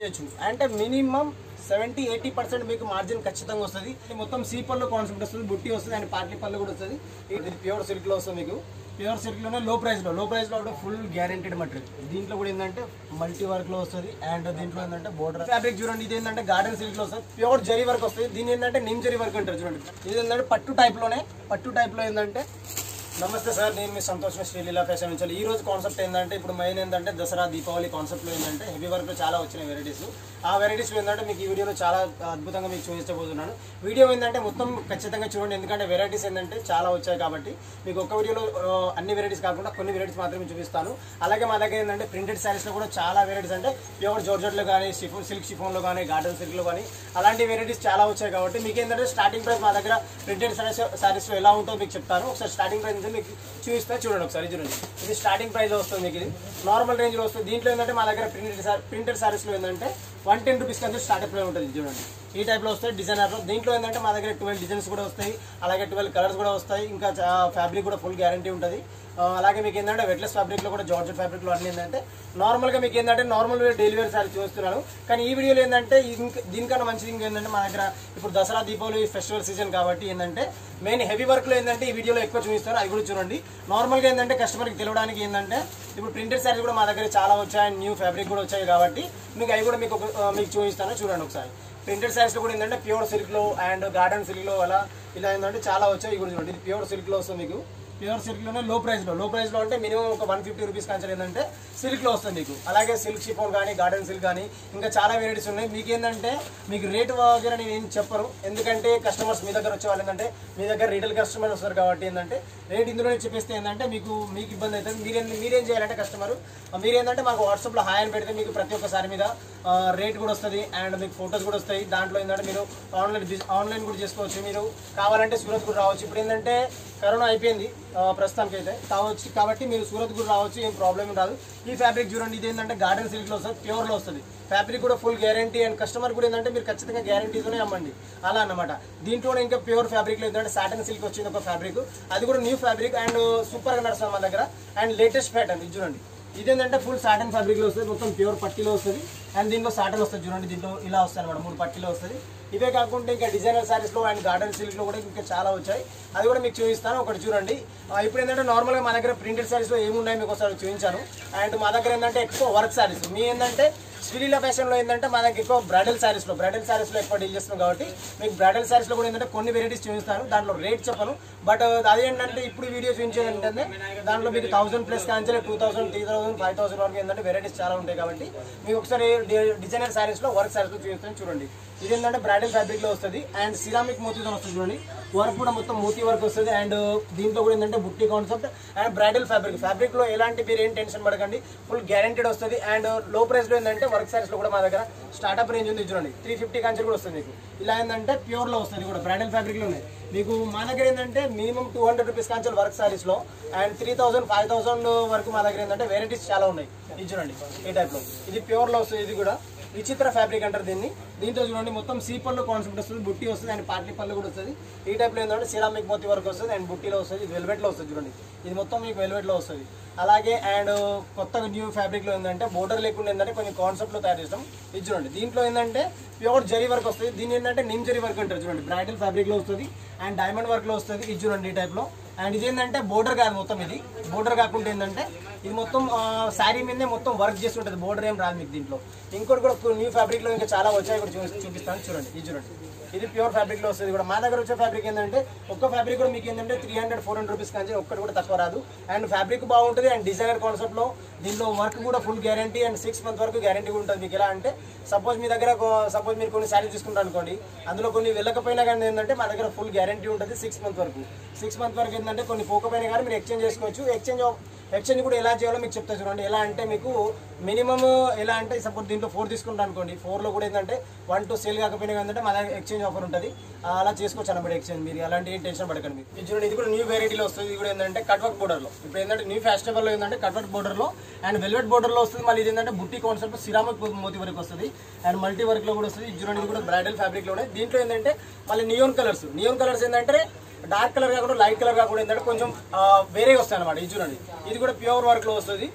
చేయొచ్చు అంటే minimum seventy eighty percent మీకు మార్జిన్ ఖచ్చితంగా వస్తుంది ఇది మొత్తం సీ పళ్ళు కాన్సెప్ట్ వస్తుంది బుట్టి వస్తుంది అండ్ పార్టీ పళ్ళు కూడా వస్తుంది ఇది ప్యూర్ సిల్క్ లో వస్తుంది మీకు ప్యూర్ సిల్క్ లోనే లో ప్రైస్ లో లో ప్రైస్ లో కూడా ఫుల్ గ్యారెంటెడ్ మెటీరియల్ దీంట్లో కూడా ఏంటంటే మల్టీ వర్క్ లో వస్తుంది అండ్ దీంట్లో ఏంటంటే బోర్డర్ ఫ్యాబ్రిక్ చూడండి ఇది ఏంటంటే గార్డెన్ సిల్క్ లో వస్తుంది ప్యూర్ జరీ వర్క్ వస్తుంది దీని ఏంటంటే నిమ్ జరీ వర్క్ అంటారు చూడండి ఇది ఏంటంటే పట్టు టైప్ లోనే పట్టు టైప్ లో ఏంటంటే నమస్తే సార్ నేను మీ సంతోష్ శ్రీలీలా ఫ్యాషన్ నుంచి ఈ రోజు కాన్సెప్ట్ ఏంటంటే ఇప్పుడు మెయిన్ ఏంటంటే దసరా దీపావళి కాన్సెప్ట్ లో ఏంటంటే హెవీ వర్క్ లో చాలా వచ్చినాయి వెరైటీస్ ఆ వెరైటీస్ ఏంటంటే మీకు ఈ వీడియోలో చాలా అద్భుతంగా మీకు చూపించబోతున్నాను వీడియో ఏంటంటే మొత్తం ఖచ్చితంగా చూడండి ఎందుకంటే వెరైటీస్ ఏంటంటే చాలా వచ్చాయి కాబట్టి మీకు ఒక వీడియోలో ఆ, అన్ని వెరైటీస్ కాకుండా కొన్ని వెరైటీస్ మాత్రమే చూపిస్తాను అలాగే మా దగ్గర ఏంటంటే ప్రింటెడ్ శారీస్ లో కూడా చాలా వెరైటీస్ అంటే ప్యూర్ జోర్జెట్లో కానీ షిఫోన్ సిల్క్ షిఫోన్ లో కానీ గార్డెన్ సిల్క్ లో కానీ అలాంటి వెరైటీస్ చాలా వచ్చాయి కాబట్టి మీకు ఏంటంటే స్టార్టింగ్ ప్రైస్ మా దగ్గర ప్రింటెడ్ శారీస్ శారీస్ లో ఎలా ఉంటుందో మీకు చెప్తాను ఒకసారి స్టార్టింగ్ ప్రైస్ నుంచి మీకు చూపిస్తే చూడండి ఒకసారి చూడండి ఇది స్టార్టింగ్ ప్రైస్ వస్తుంది మీకు ఇది నార్మల్ రేంజ్ లో వస్తుంది దీంట్లో ఏంటంటే మా దగ్గర ప్రింటెడ్ ప్రింటెడ్ శారీస్ లో ఏంటంటే వన్ టెన్ రూపీస్ కంటే స్టార్టప్ లో ఉంటుంది ఇది చూడండి ఈ టైప్ లో వస్తాయి డిజైనర్ లో దీంట్లో ఏంటంటే మా దగ్గర ట్వెల్వ్ డిజైన్స్ కూడా వస్తాయి అలాగే ట్వెల్వ్ కలర్స్ కూడా వస్తాయి ఇంకా ఫ్యాబ్రిక్ కూడా ఫుల్ గ్యారంటీ ఉంటుంది ఆ, అలాగే మీకు ఏంటంటే వెట్లెస్ ఫ్యాబ్రిక్ లో కూడా జార్జెట్ ఫ్యాబ్రిక్ లో అన్ని ఏంటంటే నార్మల్ గా మీకు ఏంటంటే నార్మల్ డైలీ వేర్ సారీ చూస్తున్నాను కానీ ఈ వీడియోలో ఏంటంటే ఇంక- దీనికన్నా మంచిది ఇంకా ఏంటంటే మా దగ్గర ఇప్పుడు దసరా దీపావళి ఫెస్టివల్ సీజన్ కాబట్టి ఏంటంటే మెయిన్ హెవీ వర్క్ లో ఏంటంటే ఈ వీడియోలో ఎక్కువ చూపిస్తారు అవి కూడా చూడండి నార్మల్ గా ఏంటంటే కస్టమర్కి తెలియడానికి ఏంటంటే ఇప్పుడు ప్రింటెడ్ శారీస్ కూడా మా దగ్గర చాలా వచ్చాయి అండ్ న్యూ ఫ్యాబ్రిక్ కూడా వచ్చాయి కాబట్టి మీకు అవి కూడా మీకు ఒక- ఆ, మీకు చూపిస్తాను చూడండి ఒకసారి ప్రింటెడ్ శారీస్ లో కూడా ఏంటంటే ప్యూర్ సిల్క్ లో అండ్ గార్డెన్ సిల్క్ లో అలా ఇలా ఏంటంటే చాలా వచ్చాయి ఇవి కూడా చూడండి ఇది ప్యూర్ సిల్క్ లో వస్తుంది మీకు ప్యూర్ సిల్క్ లోనే లో ప్రైస్ లో లో ప్రైస్ లో అంటే మినిమం ఒక వన్ ఫిఫ్టీ రూపీస్ కాంచెల్ ఏంటంటే సిల్క్ లో వస్తుంది మీకు అలాగే సిల్క్ షిఫోన్ కానీ గార్డెన్ సిల్క్ కానీ ఇంకా చాలా వెరైటీస్ ఉన్నాయి మీకు ఏంటంటే మీకు రేట్ వగేరా నేను ఏం చెప్పను ఎందుకంటే కస్టమర్స్ మీ దగ్గర వచ్చే వాళ్ళు ఏంటంటే మీ దగ్గర రీటైల్ కస్టమర్స్ వస్తారు కాబట్టి ఏంటంటే రేట్ ఇందులోనే చెప్పేస్తే ఏంటంటే మీకు మీకు ఇబ్బంది అవుతుంది మీరేం మీరేం చేయాలంటే కస్టమర్ మీరేంటంటే మాకు వాట్సాప్లో హాయ్ అని పెడితే మీకు ప్రతి ఒక్కసారి మీద రేట్ కూడా వస్తుంది అండ్ మీకు ఫొటోస్ కూడా వస్తాయి దాంట్లో ఏంటంటే మీరు ఆన్లైన్ ఆన్లైన్ కూడా చేసుకోవచ్చు మీరు కావాలంటే సూరత్ కూడా రావచ్చు ఇప్పుడు ఏంటంటే కరోనా అయిపోయింది ఆ, ప్రస్తుతానికి అయితే కావచ్చు కాబట్టి మీరు సూరత్ కూడా రావచ్చు ఏం ప్రాబ్లం రాదు ఈ ఫ్యాబ్రిక్ చూడండి ఇది ఏంటంటే గార్డెన్ సిల్క్లో వస్తుంది ప్యూర్లో వస్తుంది ఫ్యాబ్రిక్ కూడా ఫుల్ గ్యారంటీ అండ్ కస్టమర్ కూడా ఏంటంటే మీరు ఖచ్చితంగా గ్యారంటీతోనే అమ్మండి అలా అన్నమాట దీంట్లోనే ఇంకా ప్యూర్ ఫ్యాబ్రిక్లో ఏంటంటే సాటన్ సిల్క్ వచ్చింది ఒక ఫ్యాబ్రిక్ అది కూడా న్యూ ఫ్యాబ్రిక్ అండ్ సూపర్గా నడుస్తుంది మా దగ్గర అండ్ లేటెస్ట్ ప్యాటర్న్ ఇది చూడండి ఇదేంటంటే ఫుల్ సాటన్ ఫ్యాబ్రిక్ లో వస్తుంది మొత్తం ప్యూర్ పట్టీలో వస్తుంది అండ్ దీంట్లో సాటన్ వస్తుంది చూడండి దీంట్లో ఇలా వస్తుంది అనమాట మూడు పట్టీలో వస్తుంది ఇవే కాకుండా ఇంకా డిజైనర్ సారీస్ లో అండ్ గార్డెన్ సిల్క్ లో కూడా ఇంకా చాలా వచ్చాయి అది కూడా మీకు చూపిస్తాను ఒకటి చూడండి ఆ, ఇప్పుడు ఏంటంటే నార్మల్ గా మా దగ్గర ప్రింటెడ్ సారీస్ లో ఏమున్నాయి మీకు ఒకసారి చూపించాను అండ్ మా దగ్గర ఏంటంటే ఎక్కువ వర్క్ సారీస్ మీ ఏంటంటే శ్రీలీల ఫ్యాషన్ లో ఏంటంటే మా దగ్గర ఎక్కువ బ్రైడల్ సారీస్ లో బ్రైడల్ సారీస్ లో ఎక్కువ డీల్ చేస్తున్నాం కాబట్టి మీకు బ్రైడల్ సారీస్ లో కూడా ఏంటంటే కొన్ని వెరైటీస్ చూపిస్తాను దాంట్లో రేట్ చెప్పను బట్ అదేంటంటే ఇప్పుడు వీడియో చూపించేది ఏంటంటే దాంట్లో మీకు థౌసండ్ ప్లస్ కాంచెల్ two thousand three thousand five thousand వరకు ఏంటంటే వెరైటీస్ చాలా ఉంటాయి కాబట్టి మీకు ఒకసారి డిజైనర్ సారీస్ లో వర్క్ సారీస్ లో చూపిస్తాను చూడండి ఇది ఏంటంటే బ్రైడల్ ఫ్యాబ్రిక్ లో వస్తుంది అండ్ సిరామిక్ మోతీతో వస్తుంది చూడంండి వర్క్ కూడా మొత్తం మోతీ వర్క్ వస్తుంది అండ్ దీంట్లో కూడా ఏంటంటే boutique concept and bridal fabric fabric లో ఎలాంటి మీరు ఏం టెన్షన్ పడకండి ఫుల్ గ్యారెంటెడ్ వస్తుంది అండ్ లో ప్రైస్ లో ఏంటంటే వర్క్ సారీస్ లో కూడా మా దగ్గర స్టార్ట్అప్ రేంజ్ ఉంది చూడండి త్రీ ఫిఫ్టీ కాంచెల్ కూడా వస్తుంది మీకు ఇలా ఏంటంటే ప్యూర్ లో వస్తుంది కూడా బ్రైడల్ ఫ్యాబ్రిక్ లోనే మీకు మా దగ్గర ఏంటంటే మినిమం టూ హండ్రెడ్ రూపీస్ కాంచెల్ వర్క్ సారీస్ లో and three thousand five thousand వరకు మా దగ్గర ఏంటంటే వెరైటీస్ చాలా ఉన్నాయి ఇది చూడండి ఈ టైప్ లో ఇది ప్యూర్ లో వస్తుంది ఇది కూడా విచిత్ర ఫ్యాబ్రిక్ అంటారు దీన్ని దీంతో చూడండి మొత్తం సీ పళ్ళు కాన్సెప్ట్ వస్తుంది బుట్టి వస్తుంది అండ్ పార్టీ పళ్ళు కూడా వస్తుంది ఈ టైప్ లో ఏంటంటే సిరామిక్ మోతి వరకు వస్తుంది అండ్ బుట్టిలో వస్తుంది వెల్వెట్ లో వస్తుంది చూడండి ఇది మొత్తం మీకు వెల్వెట్ లో వస్తుంది అలాగే అండ్ కొత్తగా న్యూ ఫ్యాబ్రిక్ లో ఏంటంటే బోర్డర్ లేకుండా ఏంటంటే కొన్ని కాన్సెప్ట్ లో తయారు చేస్తాం ఇది చూడండి దీంట్లో ఏంటంటే ప్యూర్ జరీ వర్క్ వస్తుంది దీని ఏంటంటే నిమ్ జరీ వర్క్ అంటారు చూడండి బ్రైడల్ ఫ్యాబ్రిక్ లో వస్తుంది అండ్ డైమండ్ వర్క్ లో వస్తుంది ఇది చూడండి ఈ టైప్ లో అండ్ ఇది ఏంటంటే బోర్డర్ కాదు మొత్తం ఇది బోర్డర్ కాకుండా ఏంటంటే ఇది మొత్తం శారీ మీదనే మొత్తం వర్క్ చేసి ఉంటుంది బోర్డర్ ఏం రాదు మీకు దీంట్లో ఇంకోటి కూడా న్యూ ఫ్యాబ్రిక్ లో ఇంకా చాలా వచ్చాయి కూడా చూ- చూపిస్తాను చూడండి ఇది చూడండి ఇది ప్యూర్ ఫ్యాబ్రిక్ లో వస్తుంది కూడా మా దగ్గర వచ్చే ఫ్యాబ్రిక్ ఏంటంటే ఒక్క ఫ్యాబ్రిక్ కూడా మీకు ఏంటంటే three hundred four hundred rupees కానీ ఒక్కటి కూడా తక్కువ రాదు అండ్ ఫ్యాబ్రిక్ బాగుంటుంది అండ్ డిజైనర్ కాన్సెప్ట్ లో దీనిలో వర్క్ కూడా full guarantee and six month వరకు గ్యారంటీ కూడా ఉంటుంది మీకు ఎలా అంటే సపోజ్ మీ దగ్గర సపోజ్ మీరు కొన్ని శారీ తీసుకుంటారు అనుకోండి అందులో కొన్ని వెళ్ళకపోయినా కానీ ఏంటంటే మా దగ్గర ఫుల్ గ్యారంటీ ఉంటుంది సిక్స్ మంత్ వరకు సిక్స్ మంత్ వరకు ఏంటంటే కొన్ని పోకపోయినా కానీ మీరు ఎక్స్చేంజ్ చేసుకోవచ్చు ఎక్స్చేంజ్ ఎక్స్చేంజ్ కూడా ఎలా చేయాలో మీకు చెప్తా చూడండి ఎలా అంటే మీకు మినిమం ఎలా అంటే సపోజ్ దీంట్లో ఫోర్ తీసుకుంటా అనుకోండి ఫోర్లో కూడా ఏంటంటే వన్ టు సేల్ కాకపోయినా ఏంటంటే మా దగ్గర ఎక్స్చేంజ్ ఆఫర్ ఉంటుంది ఆ, అలా చేసుకోవచ్చు అన్నమాట ఎక్స్చేంజ్ మీరు అలాంటి ఏం టెన్షన్ పడకండి మీరు ఇది చూడండి ఇది కూడా న్యూ వెరైటీలో వస్తుంది ఇది కూడా ఏంటంటే కట్వర్క్ బోర్డర్లో ఇప్పుడు ఏంటంటే న్యూ ఫెస్టివల్లో ఏంటంటే కట్వర్క్ బోర్డర్లో అండ్ వెల్వెట్ బోర్డర్లో వస్తుంది మళ్ళీ ఇది ఏంటంటే బుట్టి కాన్సెప్ట్ సిరామిక్ మోతి వరకు వస్తుంది అండ్ మల్టీ వర్క్లో కూడా వస్తుంది ఇది చూడండి ఇది కూడా బ్రైడల్ ఫ్యాబ్రిక్లోనే దీంట్లో ఏంటంటే మళ్ళీ నియోన్ కలర్స్ నియోన్ కలర్స్ ఏంటంటే డార్క్ కలర్ కాకుండా లైట్ కలర్ కాకుండా ఏంటంటే కొంచెం ఆ, వేరే వస్తాయి అనమాట ఇది చూడండి ఇది కూడా ప్యూర్ వర్క్ లో వస్తుంది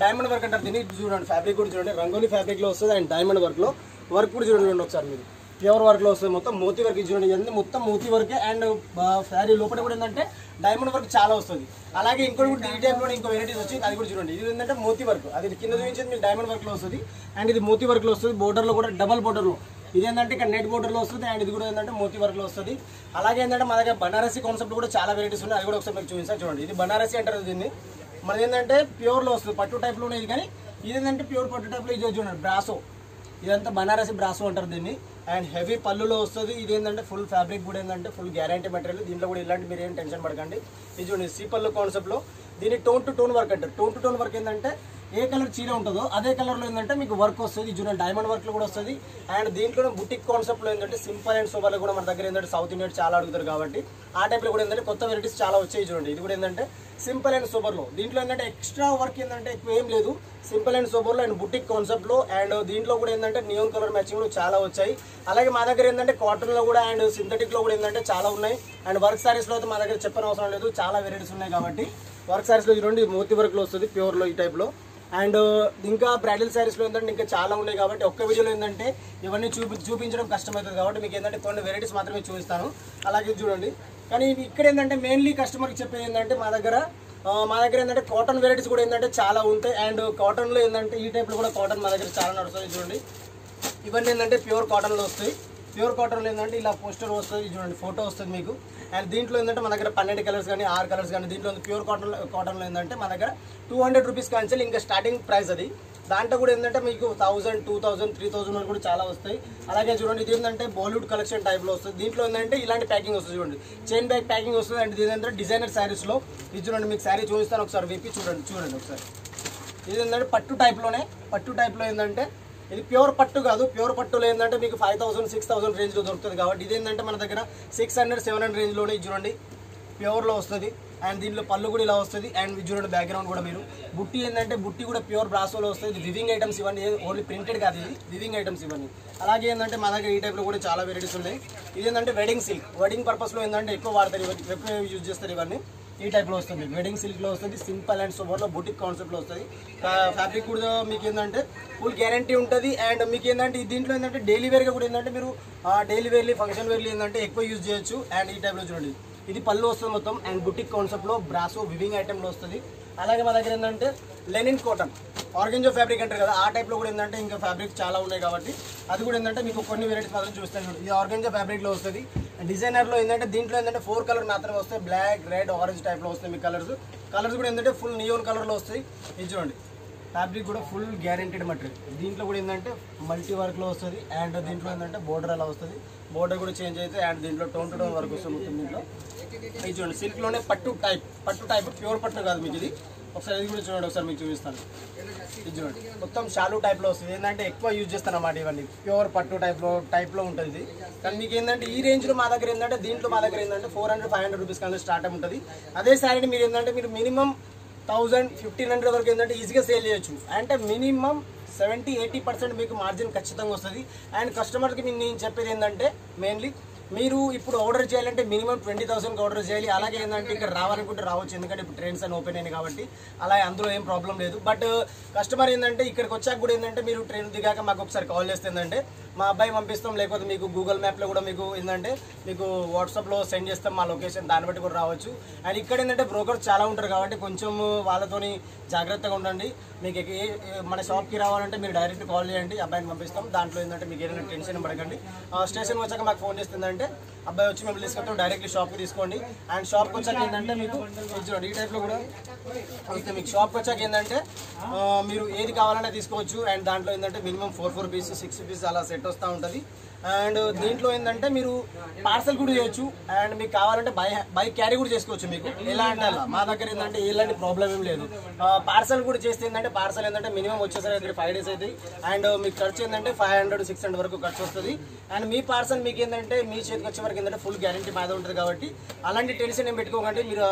డైమండ్ వర్క్ అంటారు దీన్ని ఇది చూడండి ఫ్యాబ్రిక్ కూడా చూడండి రంగోలీ ఫ్యాబ్రిక్ లో వస్తుంది అండ్ డైమండ్ వర్క్ లో వర్క్ కూడా చూడండి ఒకసారి మీరు ప్యూర్ వర్క్ లో వస్తుంది మొత్తం మోతీ వర్క్ ఇది చూడండి ఇదంతా మొత్తం మోతీ వర్క్ అండ్ శారీ లోపల కూడా ఏంటంటే డైమండ్ వర్క్ చాలా వస్తుంది అలాగే ఇంకోటి కూడా ఈ టైప్ లో ఇంకో వెరైటీస్ వచ్చి అది కూడా చూడండి ఇది ఏంటంటే మోతీ వర్క్ అది కింద చూపించేది మీకు డైమండ్ వర్క్ లో వస్తుంది అండ్ ఇది మోతీ వర్క్ లో వస్తుంది బోర్డర్ లో కూడా డబల్ బోర్డర్ లో ఇది ఏంటంటే ఇక్కడ నెట్ బోర్డర్ లో వస్తుంది అండ్ ఇది కూడా ఏంటంటే మోతీ వర్క్ లో వస్తుంది అలాగే ఏంటంటే మన దగ్గర బనారసి కాన్సెప్ట్ కూడా చాలా వెరైటీస్ ఉన్నాయి అది కూడా ఒకసారి మీకు చూపిస్తాను చూడండి ఇది బనారసి అంటారు దీన్ని మనది ఏంటంటే ప్యూర్ లో వస్తుంది పట్టు టైప్ లో ఉన్నది కానీ ఇది ఏంటంటే ప్యూర్ పట్టు టైప్ లో ఇది చూడండి బ్రాసో ఇదంతా బనారసి బ్రాసో అంటారు దీన్ని అండ్ హెవీ పళ్ళులో వస్తుంది ఇది ఏంటంటే ఫుల్ ఫ్యాబ్రిక్ కూడా ఏంటంటే ఫుల్ గ్యారంటీ మెటీరియల్ దీంట్లో కూడా ఇలాంటి మీరు ఏం టెన్షన్ పడకండి ఇది చూడండి సీ పళ్ళు కాన్సెప్ట్లో దీన్ని టోన్ టు టోన్ వర్క్ అంటారు టోన్ టు టోన్ వర్క్ ఏంటంటే ఏ కలర్ చీర ఉంటుందో అదే కలర్లో ఏంటంటే మీకు వర్క్ వస్తుంది ఇది చూడండి డైమండ్ వర్క్లో కూడా వస్తుంది అండ్ దీంట్లో బుటిక్ కాన్సెప్ట్లో ఏంటంటే సింపుల్ అండ్ సూపర్లో కూడా మన దగ్గర ఏంటంటే సౌత్ ఇండియన్ చాలా అడుగుతారు కాబట్టి ఆ టైప్లో కూడా ఏంటంటే కొత్త వెరైటీస్ చాలా వచ్చాయి చూడండి ఇది కూడా ఏంటంటే సింపుల్ అండ్ సూపర్లో దీంట్లో ఏంటంటే ఎక్స్ట్రా వర్క్ ఏంటంటే ఎక్కువ ఏం లేదు సింపుల్ అండ్ సూపర్లో అండ్ బుటిక్ కాన్సెప్ట్లో అండ్ దీంట్లో కూడా ఏంటంటే నియోన్ కలర్ మ్యాచింగ్లో చాలా వచ్చాయి అలాగే మా దగ్గర ఏంటంటే కాటన్లో కూడా అండ్ సింథటిక్లో కూడా ఏంటంటే చాలా ఉన్నాయి అండ్ వర్క్ సారీస్లో అయితే మా దగ్గర చెప్పని అవసరం లేదు చాలా వెరైటీస్ ఉన్నాయి కాబట్టి వర్క్ సారీస్లో చూడండి మోతి వర్క్లో వస్తుంది ప్యూర్లో ఈ టైప్లో అండ్ ఇంకా బ్రైడల్ శారీస్లో ఏంటంటే ఇంకా చాలా ఉన్నాయి కాబట్టి ఒక్క వీడియోలో ఏంటంటే ఇవన్నీ చూపి చూపించడం కష్టమవుతుంది కాబట్టి మీకు ఏంటంటే కొన్ని వెరైటీస్ మాత్రమే చూపిస్తాను అలాగే చూడండి కానీ ఇవి ఇక్కడ ఏంటంటే మెయిన్లీ కస్టమర్కి చెప్పేది ఏంటంటే మా దగ్గర ఆ, మా దగ్గర ఏంటంటే కాటన్ వెరైటీస్ కూడా ఏంటంటే చాలా ఉంటాయి అండ్ కాటన్లో ఏంటంటే ఈ టైప్లో కూడా కాటన్ మా దగ్గర చాలా నడుస్తుంది చూడండి ఇవన్నీ ఏంటంటే ప్యూర్ కాటన్లో వస్తాయి ప్యూర్ కాటన్లో ఏంటంటే ఇలా పోస్టర్ వస్తుంది చూడండి ఫోటో వస్తుంది మీకు అండ్ దీంట్లో ఏంటంటే మన దగ్గర పన్నెండు కలర్స్ కానీ ఆరు కలర్స్ కానీ దీంట్లో ప్యూర్ కాటన్ కాటన్లో ఏంటంటే మన దగ్గర టూ హండ్రెడ్ రూపీస్ కానీ ఇంకా స్టార్టింగ్ ప్రైస్ అది దాంట్లో కూడా ఏంటంటే మీకు thousand two thousand three thousand వరకు కూడా చాలా వస్తాయి అలాగే చూడండి ఇది ఏంటంటే బాలీవుడ్ కలెక్షన్ టైప్లో వస్తుంది దీంట్లో ఏంటంటే ఇలాంటి ప్యాకింగ్ వస్తుంది చూడండి చైన్ బ్యాగ్ ప్యాకింగ్ వస్తుంది అండ్ ఇది ఏంటంటే డిజైనర్ శారీస్లో ఇది చూడండి మీకు శారీ చూపిస్తాను ఒకసారి విప్పి చూడండి చూడండి ఒకసారి ఇది ఏంటంటే పట్టు టైప్లోనే పట్టు టైప్లో ఏంటంటే ఇది ప్యూర్ పట్టు కాదు ప్యూర్ పట్టులో ఏంటంటే మీకు ఫైవ్ థౌసండ్ సిక్స్ థౌసండ్ రేంజ్లో దొరుకుతుంది కాబట్టి ఇది ఏంటంటే మన దగ్గర సిక్స్ హండ్రెడ్ సెవెన్ హండ్రెడ్ రేంజ్లోనే ఇది చూడండి ప్యూర్లో వస్తుంది అండ్ దీంట్లో పళ్ళు కూడా ఇలా వస్తుంది అండ్ ఇది చూడండి బ్యాక్గ్రౌండ్ కూడా మీరు బుట్టి ఏంటంటే బుట్టి కూడా ప్యూర్ బ్రాసోలో వస్తుంది ఇది వివింగ్ ఐటమ్స్ ఇవన్నీ ఓన్లీ ప్రింటెడ్ కాదు ఇది వివింగ్ ఐటమ్స్ ఇవన్నీ అలాగే ఏంటంటే మా దగ్గర ఈ టైప్లో కూడా చాలా వెరైటీస్ ఉన్నాయి ఇది ఏంటంటే వెడ్డింగ్ సిల్క్ వెడ్డింగ్ పర్పస్లో ఏంటంటే ఎక్కువ వాడతారు ఇవన్నీ ఎక్కువ యూజ్ చేస్తారు ఇవన్నీ ఈ టైప్లో వస్తుంది వెడ్డింగ్ సిల్క్లో వస్తుంది సింపుల్ అండ్ సూపర్లో బుటిక్ కాన్సెప్ట్లో వస్తుంది ఫ్యాబ్రిక్ కూడా మీకు ఏంటంటే ఫుల్ గ్యారంటీ ఉంటుంది అండ్ మీకు ఏంటంటే ఈ దీంట్లో ఏంటంటే డైలీ వేర్గా కూడా ఏంటంటే మీరు డైలీ వేర్లీ ఫంక్షన్ వేర్లీ ఏంటంటే ఎక్కువ యూజ్ చేయొచ్చు అండ్ ఈ టైప్లో చూడండి ఇది పళ్ళు వస్తుంది మొత్తం అండ్ బుటిక్ కాన్సెప్ట్లో బ్రాసో వివింగ్ ఐటెంలో వస్తుంది అలాగే మా దగ్గర ఏంటంటే లెనిన్ కాటన్ ఆర్గెంజో ఫ్యాబ్రిక్ అంటారు కదా ఆ టైప్లో కూడా ఏంటంటే ఇంకా ఫ్యాబ్రిక్ చాలా ఉన్నాయి కాబట్టి అది కూడా ఏంటంటే మీకు కొన్ని వెరైటీస్ మాత్రం చూస్తాను చూడండి. ఇది ఆర్గెంజో ఫ్యాబ్రిక్లో వస్తుంది డిజైనర్లో ఏంటంటే దీంట్లో ఏంటంటే ఫోర్ కలర్ మాత్రమే వస్తాయి బ్లాక్ రెడ్ ఆరెంజ్ టైప్లో వస్తాయి మీ కలర్స్ కలర్స్ కూడా ఏంటంటే ఫుల్ నియోన్ కలర్లో వస్తాయి ఇది చూడండి ఫ్యాబ్రిక్ కూడా ఫుల్ గ్యారెంటీడ్ మెటీరియల్ దీంట్లో కూడా ఏంటంటే మల్టీ వర్క్లో వస్తుంది అండ్ దీంట్లో ఏంటంటే బోర్డర్ అలా వస్తుంది బోర్డర్ కూడా చేంజ్ అయితే అండ్ దీంట్లో టోన్ టు టోన్ వర్క్ వస్తుంది మొత్తం దీంట్లో ఇది చూడండి సిల్క్లోనే పట్టు టైప్ పట్టు టైప్ ప్యూర్ పట్టు కాదు మీకు ఇది ఒకసారి ఇది కూడా చూడండి ఒకసారి మీకు చూపిస్తాను ఇది చూడండి మొత్తం షాలు టైప్లో వస్తుంది ఏంటంటే ఎక్కువ యూజ్ చేస్తాను అన్నమాట ఇవన్నీ ప్యూర్ పట్టు టైప్లో టైప్లో ఉంటుంది ఇది కానీ మీకు ఏంటంటే ఈ రేంజ్లో మా దగ్గర ఏంటంటే దీంట్లో మా దగ్గర ఏంటంటే four hundred five hundred rupees కానీ స్టార్ట్ అయి ఉంటుంది అదే శారీని మీరు ఏంటంటే మీరు మినిమం థౌజండ్ ఫిఫ్టీన్ హండ్రెడ్ వరకు ఏంటంటే ఈజీగా సేల్ చేయొచ్చు అంటే మినిమం సెవెంటీ ఎయిటీ పర్సెంట్ మీకు మార్జిన్ ఖచ్చితంగా వస్తుంది అండ్ కస్టమర్కి నేను చెప్పేది ఏంటంటే మెయిన్లీ మీరు ఇప్పుడు ఆర్డర్ చేయాలంటే మినిమం ట్వంటీ థౌసండ్కి ఆర్డర్ చేయాలి అలాగే ఏంటంటే ఇక్కడ రావాలనుకుంటే రావచ్చు ఎందుకంటే ఇప్పుడు ట్రైన్స్ అని ఓపెన్ అయినాయి కాబట్టి అలా అందులో ఏం ప్రాబ్లం లేదు బట్ కస్టమర్ ఏంటంటే ఇక్కడికి వచ్చాక కూడా ఏంటంటే మీరు ట్రైన్ దిగాక మాకు ఒకసారి కాల్ చేస్తే ఏంటంటే మా అబ్బాయి పంపిస్తాం లేకపోతే మీకు గూగుల్ మ్యాప్లో కూడా మీకు ఏంటంటే మీకు వాట్సాప్లో సెండ్ చేస్తాం మా లొకేషన్ దాన్ని బట్టి కూడా రావచ్చు అండ్ ఇక్కడ ఏంటంటే బ్రోకర్స్ చాలా ఉంటారు కాబట్టి కొంచెం వాళ్ళతోని జాగ్రత్తగా ఉండండి మీకు ఏ ఏ- మన షాప్కి రావాలంటే మీరు డైరెక్ట్ కాల్ చేయండి అబ్బాయిని పంపిస్తాం దాంట్లో ఏంటంటే మీకు ఏదైనా టెన్షన్ పడకండి ఆ, స్టేషన్ వచ్చాక మాకు ఫోన్ చేస్తుందంటే అబ్బాయి వచ్చి మేము తీసుకొస్తాం డైరెక్ట్లీ షాప్కి తీసుకోండి అండ్ షాప్కి వచ్చాక ఏంటంటే మీకు ఇది చూడండి ఈ టైప్లో కూడా వస్తే మీకు షాప్కి వచ్చాక ఏంటంటే ఆ, మీరు ఏది కావాలన్నా తీసుకోవచ్చు అండ్ దాంట్లో ఏంటంటే minimum four four piece six piece అలా సెట్ వస్తూ ఉంటుంది అండ్ దీంట్లో ఏంటంటే మీరు పార్సల్ కూడా చేయొచ్చు అండ్ మీకు కావాలంటే బై బై క్యారీ కూడా చేసుకోవచ్చు మీకు ఎలా అంటే అలా మా దగ్గర ఏంటంటే ఎలాంటి ప్రాబ్లం ఏం లేదు పార్సల్ కూడా చేస్తే ఏంటంటే పార్సల్ ఏంటంటే మినిమం వచ్చేసరికి ఫైవ్ డేస్ అవుతాయి అండ్ మీకు ఖర్చు ఏంటంటే ఫైవ్ హండ్రెడ్ సిక్స్ హండ్రెడ్ వరకు ఖర్చు వస్తుంది అండ్ మీ పార్సల్ మీకు ఏంటంటే మీ చేతికి వచ్చే వరకు ఏంటంటే ఫుల్ గ్యారంటీ మీద ఉంటుంది కాబట్టి అలాంటి టెన్షన్ ఏం పెట్టుకోకండి మీరు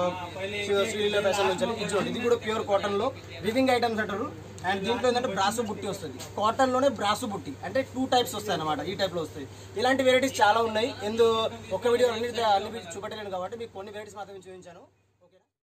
శ్రీలీల ఫ్యాషన్ నుంచి ఇది చూడండి ఇది కూడా ప్యూర్ కాటన్లో వివింగ్ ఐటమ్స్ అంటారు అండ్ దీంట్లో ఏంటంటే బ్రాసు బుట్టి వస్తుంది కాటన్ లోనే బ్రాసు బుట్టి అంటే టూ టైప్స్ వస్తాయి అనమాట ఈ టైప్ లో వస్తాయి ఇలాంటి వెరైటీస్ చాలా ఉన్నాయి ఎందు ఒక వీడియో అన్ని అన్ని చూపెట్టలేను కాబట్టి మీకు కొన్ని వెరైటీస్ మాత్రమే చూపించాను